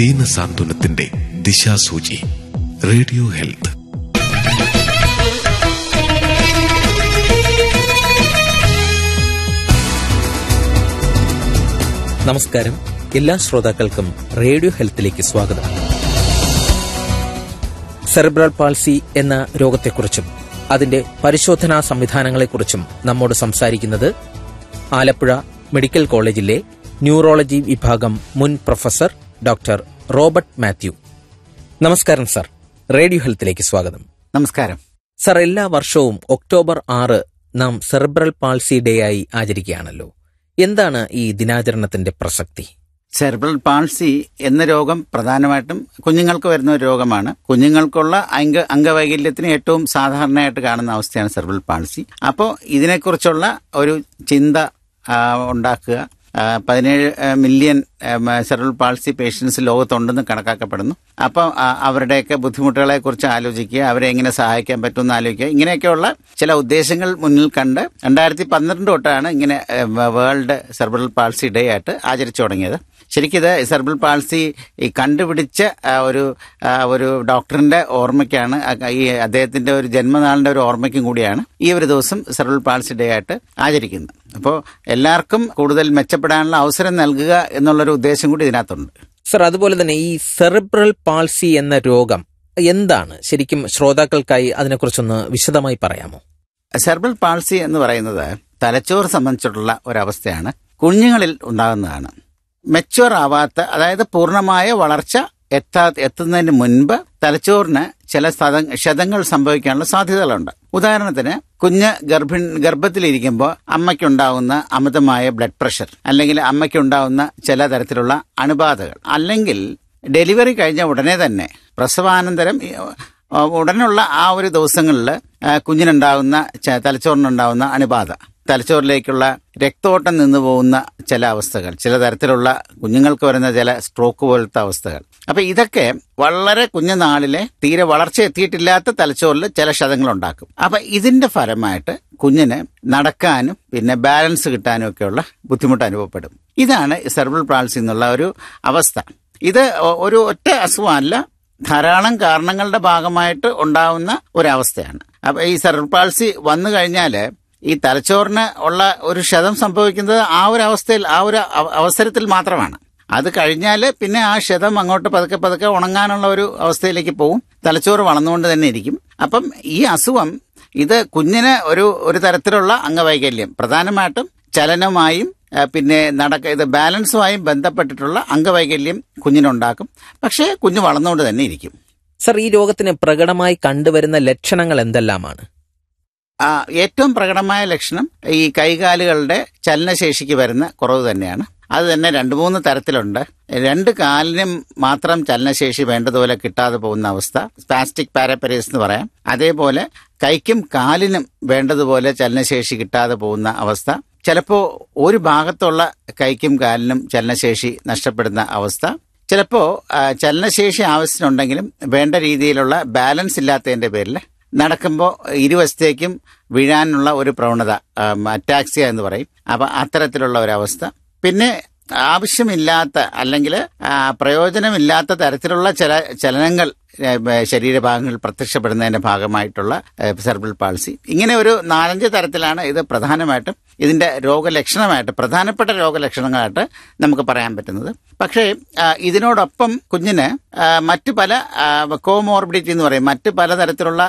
ദീന സാന്ത്വനത്തിന്റെ ദിശാസൂചി radio health നമസ്കാരം എല്ലാ ശ്രോതാക്കൾക്കും റേഡിയോ ഹെൽത്തിലേക്ക് സ്വാഗതം സെറിബ്രൽ പാൾസി എന്ന രോഗത്തെക്കുറിച്ചും അതിന്റെ പരിശോധനാ സംവിധാനങ്ങളെക്കുറിച്ചും നമ്മോട് സംസാരിക്കുന്നത് ആലപ്പുഴ മെഡിക്കൽ കോളേജിലെ ന്യൂറോളജി വിഭാഗം മുൻ പ്രൊഫസർ ഡോക്ടർ റോബർട്ട് മാത്യു നമസ്കാരം സർ റേഡിയോ ഹെൽത്തിലേക്ക് സ്വാഗതം നമസ്കാരം സർ എല്ലാ വർഷവും ഒക്ടോബർ ആറ് നാം സെറിബ്രൽ പാൾസി ഡേ ആയി ആചരിക്കുകയാണല്ലോ എന്താണ് ഈ ദിനാചരണത്തിന്റെ പ്രസക്തി സെർബ്രൽ പാൾസി എന്ന രോഗം പ്രധാനമായിട്ടും കുഞ്ഞുങ്ങൾക്ക് വരുന്ന ഒരു രോഗമാണ് കുഞ്ഞുങ്ങൾക്കുള്ള അംഗ അംഗവൈകല്യത്തിന് ഏറ്റവും സാധാരണയായിട്ട് കാണുന്ന അവസ്ഥയാണ് സെർബ്രൽ പാൾസി അപ്പോൾ ഇതിനെക്കുറിച്ചുള്ള ഒരു ചിന്ത ആ, ഉണ്ടാക്കുക ആ, പതിനേഴ് ആ, മില്യൺ സെർബ്രൽ പാൾസി പേഷ്യൻസ് ലോകത്തുണ്ടെന്ന് കണക്കാക്കപ്പെടുന്നു അപ്പോൾ ആ, അവരുടെയൊക്കെ ബുദ്ധിമുട്ടുകളെ കുറിച്ച് ആലോചിക്കുക അവരെ എങ്ങനെ സഹായിക്കാൻ പറ്റുമെന്ന് ആലോചിക്കുക ഇങ്ങനെയൊക്കെയുള്ള ചില ഉദ്ദേശങ്ങൾ മുന്നിൽ കണ്ട് രണ്ടായിരത്തി പന്ത്രണ്ട് തൊട്ടാണ് ഇങ്ങനെ വേൾഡ് സെർബ്രൽ പാൾസി ഡേ ആയിട്ട് ആചരിച്ചു തുടങ്ങിയത് ശരിക്കും ഇത് സെർബ്രൽ പാൾസി ഈ കണ്ടുപിടിച്ച ആ, ഒരു ആ, ഒരു ഡോക്ടറിന്റെ ഓർമ്മയ്ക്കാണ് ആ, ഈ അദ്ദേഹത്തിന്റെ ഒരു ജന്മനാളിന്റെ ഒരു ഓർമ്മയ്ക്കും കൂടിയാണ് ഈ ഒരു ദിവസം സെർബ്രൽ പാൾസി ഡേ ആയിട്ട് ആചരിക്കുന്നത് അപ്പോൾ എല്ലാവർക്കും കൂടുതൽ മെച്ചപ്പെടാനുള്ള അവസരം നൽകുക എന്നുള്ളൊരു ഉദ്ദേശം കൂടി ഇതിനകത്തുണ്ട് സർ അതുപോലെ തന്നെ ഈ സെറിബ്രൽ പാൾസി എന്ന രോഗം എന്താണ് ശരിക്കും ശ്രോതാക്കൾക്കായി അതിനെക്കുറിച്ചൊന്ന് വിശദമായി പറയാമോ സെർബൽ പാൾസി എന്ന് പറയുന്നത് തലച്ചോറ് സംബന്ധിച്ചിട്ടുള്ള ഒരവസ്ഥയാണ് കുഞ്ഞുങ്ങളിൽ ഉണ്ടാകുന്നതാണ് മെച്ചുവർ ആവാത്ത അതായത് പൂർണ്ണമായ വളർച്ച എത്താ എത്തുന്നതിന് മുൻപ് തലച്ചോറിന് ചില സ്ഥത- ക്ഷതങ്ങൾ സംഭവിക്കാനുള്ള സാധ്യതകളുണ്ട് ഉദാഹരണത്തിന് കുഞ്ഞ് ഗർഭിൺ ഗർഭത്തിലിരിക്കുമ്പോൾ അമ്മയ്ക്കുണ്ടാവുന്ന അമിതമായ ബ്ലഡ് പ്രഷർ അല്ലെങ്കിൽ അമ്മയ്ക്കുണ്ടാവുന്ന ചില തരത്തിലുള്ള അണുബാധകൾ അല്ലെങ്കിൽ ഡെലിവറി കഴിഞ്ഞ ഉടനെ തന്നെ പ്രസവാനന്തരം ഈ, ആ, ഉടനുള്ള ആ ഒരു ദിവസങ്ങളിൽ കുഞ്ഞിനുണ്ടാകുന്ന ച- തലച്ചോറിനുണ്ടാകുന്ന അണുബാധ തലച്ചോറിലേക്കുള്ള രക്തോട്ടം നിന്നു പോകുന്ന ചില അവസ്ഥകൾ ചില തരത്തിലുള്ള കുഞ്ഞുങ്ങൾക്ക് വരുന്ന ചില സ്ട്രോക്ക് പോലത്തെ അവസ്ഥകൾ അപ്പൊ ഇതൊക്കെ വളരെ കുഞ്ഞുനാളിലെ തീരെ വളർച്ച എത്തിയിട്ടില്ലാത്ത തലച്ചോറിൽ ചില ക്ഷതങ്ങൾ ഉണ്ടാക്കും അപ്പൊ ഇതിന്റെ ഫലമായിട്ട് കുഞ്ഞിന് നടക്കാനും പിന്നെ ബാലൻസ് കിട്ടാനും ഒക്കെയുള്ള ബുദ്ധിമുട്ട് അനുഭവപ്പെടും ഇതാണ് സെർബൽ പാൾസി എന്നുള്ള ഒരു അവസ്ഥ ഇത് ഒ- ഒരു ഒറ്റ അസുഖമല്ല ധാരാളം കാരണങ്ങളുടെ ഭാഗമായിട്ട് ഉണ്ടാവുന്ന ഒരവസ്ഥയാണ് അപ്പൊ ഈ സെർബൽ പാൾസി വന്നു കഴിഞ്ഞാല് ഈ തലച്ചോറിന് ഉള്ള ഒരു ക്ഷതം സംഭവിക്കുന്നത് ആ ഒരു അവസ്ഥയിൽ ആ ഒരു അവ- അവസരത്തിൽ മാത്രമാണ് അത് കഴിഞ്ഞാൽ പിന്നെ ആ ക്ഷതം അങ്ങോട്ട് പതുക്കെ പതുക്കെ ഉണങ്ങാനുള്ള ഒരു അവസ്ഥയിലേക്ക് പോകും തലച്ചോറ് വളർന്നുകൊണ്ട് തന്നെ ഇരിക്കും അപ്പം ഈ അസുഖം ഇത് കുഞ്ഞിന് ഒരു ഒരു തരത്തിലുള്ള അംഗവൈകല്യം പ്രധാനമായിട്ടും ചലനമായും ആ, പിന്നെ നടക്ക ഇത് ബാലൻസുമായും ബന്ധപ്പെട്ടിട്ടുള്ള അംഗവൈകല്യം കുഞ്ഞിനുണ്ടാക്കും പക്ഷേ കുഞ്ഞ് വളർന്നുകൊണ്ട് തന്നെ ഇരിക്കും സർ ഈ രോഗത്തിന് പ്രകടമായി കണ്ടുവരുന്ന ലക്ഷണങ്ങൾ എന്തെല്ലാമാണ് ആ, ഏറ്റവും പ്രകടമായ ലക്ഷണം ഈ കൈകാലുകളുടെ ചലനശേഷിക്ക് വരുന്ന കുറവ് തന്നെയാണ് അത് തന്നെ രണ്ട് മൂന്ന് തരത്തിലുണ്ട് രണ്ട് കാലിനും മാത്രം ചലനശേഷി വേണ്ടതുപോലെ കിട്ടാതെ പോകുന്ന അവസ്ഥ സ്പാസ്റ്റിക് പാരപ്പരീസ് എന്ന് പറയാം അതേപോലെ കൈക്കും കാലിനും വേണ്ടതുപോലെ ചലനശേഷി കിട്ടാതെ പോകുന്ന അവസ്ഥ ചിലപ്പോൾ ഒരു ഭാഗത്തുള്ള കൈക്കും കാലിനും ചലനശേഷി നഷ്ടപ്പെടുന്ന അവസ്ഥ ചിലപ്പോൾ ചലനശേഷി ആവശ്യത്തിനുണ്ടെങ്കിലും വേണ്ട രീതിയിലുള്ള ബാലൻസ് ഇല്ലാത്തതിന്റെ പേരിൽ നടക്കുമ്പോൾ ഇരുവശത്തേക്കും വീഴാനുള്ള ഒരു പ്രവണത അറ്റാക്സിയ എന്ന് പറയും അപ്പൊ അത്തരത്തിലുള്ള ഒരവസ്ഥ പിന്നെ ആവശ്യമില്ലാത്ത അല്ലെങ്കിൽ പ്രയോജനമില്ലാത്ത തരത്തിലുള്ള ചില ചലനങ്ങൾ ആ, ശരീരഭാഗങ്ങളിൽ പ്രത്യക്ഷപ്പെടുന്നതിന്റെ ഭാഗമായിട്ടുള്ള സെർബൽ പാൾസി ഇങ്ങനെ ഒരു നാലഞ്ച് തരത്തിലാണ് ഇത് പ്രധാനമായിട്ടും ഇതിന്റെ രോഗലക്ഷണമായിട്ട് പ്രധാനപ്പെട്ട രോഗലക്ഷണങ്ങളായിട്ട് നമുക്ക് പറയാൻ പറ്റുന്നത് പക്ഷേ ആ, ഇതിനോടൊപ്പം കുഞ്ഞിന് ആ, മറ്റു പല കോമോർബിഡിറ്റി എന്ന് പറയും മറ്റ് പലതരത്തിലുള്ള